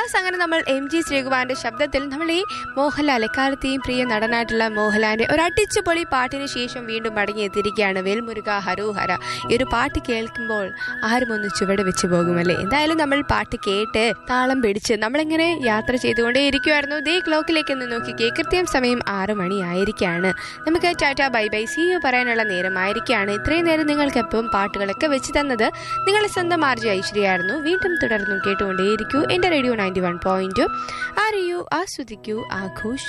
yes അങ്ങനെ നമ്മൾ M G ശ്രീകുമാറിന്റെ ശബ്ദത്തിൽ നമ്മൾ ഈ മോഹൻലാൽ എക്കാലത്തെയും പ്രിയ നടനായിട്ടുള്ള മോഹൻലാലിന്റെ ഒരു അടിച്ചുപൊളി പാട്ടിന് ശേഷം വീണ്ടും മടങ്ങിയെത്തിയിരിക്കുകയാണ് വേൽമുരുക ഹരോഹര ഈ ഒരു പാട്ട് കേൾക്കുമ്പോൾ ആരും ഒന്ന് ചുവട് വെച്ച് പോകുമല്ലേ എന്തായാലും നമ്മൾ പാട്ട് കേട്ട് താളം പിടിച്ച് നമ്മളിങ്ങനെ യാത്ര ചെയ്തുകൊണ്ടേ ഇരിക്കുമായിരുന്നു ദേ ക്ലോക്കിലേക്ക് ഒന്ന് നോക്കിക്കേ കൃത്യം സമയം ആറ് മണിയായിരിക്കുകയാണ് നമുക്ക് tata bye bye see you പറയാനുള്ള നേരമായിരിക്കുകയാണ് ഇത്രയും നേരം നിങ്ങൾക്ക് എപ്പം പാട്ടുകളൊക്കെ വെച്ച് തന്നത് നിങ്ങളെ സ്വന്തം ആർജി ഐശ്വര്യായിരുന്നു വീണ്ടും തുടർന്നും കേട്ടുകൊണ്ടേയിരിക്കൂ എൻ്റെ റേഡിയോ നയൻറ്റി വൺ പോയിന്റ് അറിയൂ ആസ്വദിക്കൂ ആഘോഷ